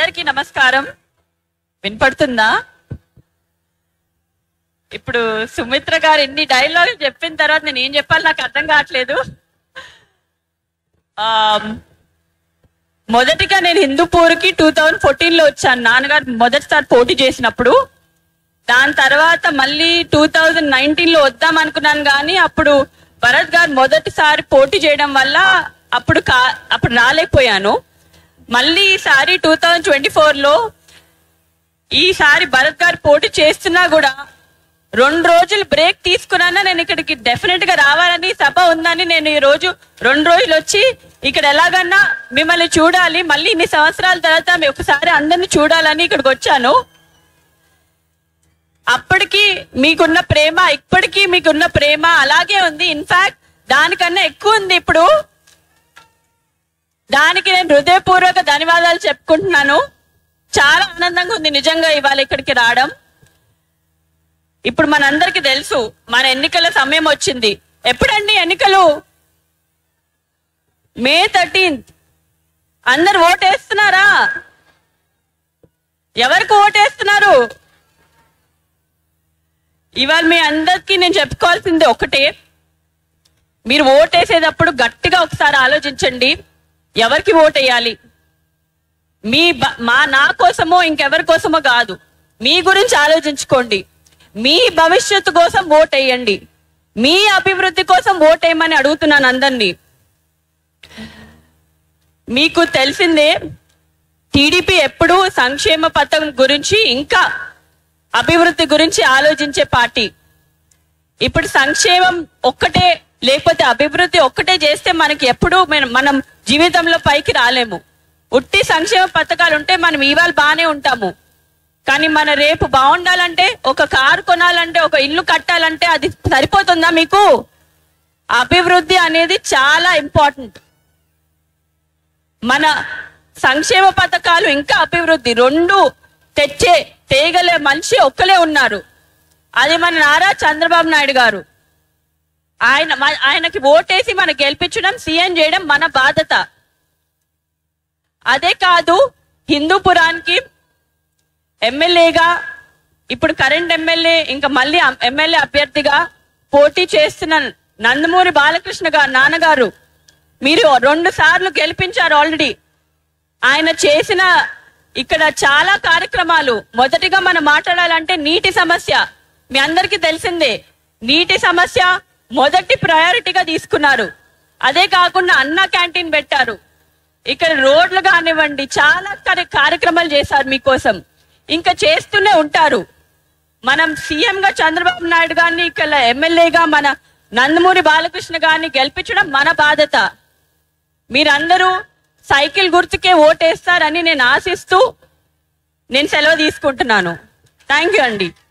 అందరికీ నమస్కారం వినపడుతుందా ఇప్పుడు సుమిత్ర గారు ఎన్ని డైలాగులు చెప్పిన తర్వాత నేను ఏం చెప్పాలి నాకు అర్థం కావట్లేదు ఆమ్, మొదటిగా నేను హిందూపూర్కి టూ థౌజండ్ ఫోర్టీన్ లో వచ్చాను నాన్నగారు మొదటిసారి పోటీ చేసినప్పుడు దాని తర్వాత మళ్ళీ టూ థౌజండ్ నైన్టీన్ లో వద్దాం అనుకున్నాను కానీ అప్పుడు భరత్ గారు మొదటిసారి పోటీ చేయడం వల్ల అప్పుడు కా అప్పుడు రాలేకపోయాను మళ్ళీ ఈసారి టూ థౌజండ్ ట్వంటీ ఫోర్ లో ఈసారి భరత్ గారు పోటీ చేస్తున్నా కూడా రెండు రోజులు బ్రేక్ తీసుకున్నానా నేను ఇక్కడికి డెఫినెట్ గా రావాలని సభ ఉందని నేను ఈ రోజు రెండు రోజులు వచ్చి ఇక్కడ ఎలాగన్నా మిమ్మల్ని చూడాలి మళ్ళీ ఇన్ని సంవత్సరాల తర్వాత మీ ఒకసారి అందరిని చూడాలని ఇక్కడికి వచ్చాను అప్పటికి మీకున్న ప్రేమ ఇప్పటికీ మీకున్న ప్రేమ అలాగే ఉంది ఇన్ఫాక్ట్ దానికన్నా ఎక్కువ ఉంది ఇప్పుడు దానికి నేను హృదయపూర్వక ధన్యవాదాలు చెప్పుకుంటున్నాను చాలా ఆనందంగా ఉంది నిజంగా ఇవాళ ఇక్కడికి రావడం ఇప్పుడు మనందరికి తెలుసు మన ఎన్నికల సమయం వచ్చింది ఎప్పుడండి ఎన్నికలు మే థర్టీన్త్ అందరు ఓటేస్తున్నారా ఎవరికి ఓటేస్తున్నారు ఇవాళ మీ అందరికీ నేను చెప్పుకోవాల్సింది ఒకటే మీరు ఓటేసేటప్పుడు గట్టిగా ఒకసారి ఆలోచించండి ఎవరికి ఓటేయాలి మీ బ- మా నా కోసమో ఇంకెవరి కోసమో కాదు మీ గురించి ఆలోచించుకోండి మీ భవిష్యత్తు కోసం ఓటేయండి మీ అభివృద్ధి కోసం ఓటేయమని అడుగుతున్నాను అందరినీ మీకు తెలిసిందే టీడీపీ ఎప్పుడు సంక్షేమ పథకం గురించి ఇంకా అభివృద్ధి గురించి ఆలోచించే పార్టీ ఇప్పుడు సంక్షేమం ఒక్కటే లేకపోతే అభివృద్ధి ఒక్కటే చేస్తే మనకి ఎప్పుడు మన- మనం జీవితంలో పైకి రాలేము ఉట్టి సంక్షేమ పథకాలు ఉంటే మనం ఇవాళ బాగానే ఉంటాము కానీ మన రేపు బాగుండాలంటే ఒక కారు కొనాలంటే ఒక ఇల్లు కట్టాలంటే అది సరిపోతుందా మీకు అభివృద్ధి అనేది చాలా ఇంపార్టెంట్ మన సంక్షేమ పథకాలు ఇంకా అభివృద్ధి రెండు తెచ్చే తేగలే మనిషి ఒక్కలే ఉన్నారు అది మన నారా చంద్రబాబు నాయుడు గారు ఆయన మ- ఆయనకి ఓటేసి మన గెలిపించడం సీఎం చేయడం మన బాధ్యత అదే కాదు హిందూపురానికి ఎమ్మెల్యేగా ఇప్పుడు కరెంట్ ఎమ్మెల్యే ఇంకా మళ్ళీ ఎమ్మెల్యే అభ్యర్థిగా పోటీ చేస్తున్న నందమూరి బాలకృష్ణ గారు నాన్నగారు మీరు రెండు సార్లు గెలిపించారు ఆల్రెడీ ఆయన చేసిన ఇక్కడ చాలా కార్యక్రమాలు మొదటిగా మనం మాట్లాడాలంటే నీటి సమస్య మీ అందరికీ తెలిసిందే నీటి సమస్య మొదటి ప్రయారిటీగా తీసుకున్నారు అదే కాకుండా అన్న క్యాంటీన్ పెట్టారు ఇక్కడ రోడ్లు కానివ్వండి చాలా కార్య- కార్యక్రమాలు చేశారు మీకోసం ఇంకా చేస్తూనే ఉంటారు మనం సీఎం గా చంద్రబాబు నాయుడు గారిని ఇక్కడ ఎమ్మెల్యేగా మన నందమూరి బాలకృష్ణ గారిని గెలిపించడం మన బాధ్యత మీరందరూ సైకిల్ గుర్తుకే ఓటేస్తారని నేను ఆశిస్తూ నేను సెలవు తీసుకుంటున్నాను థ్యాంక్ యూ అండి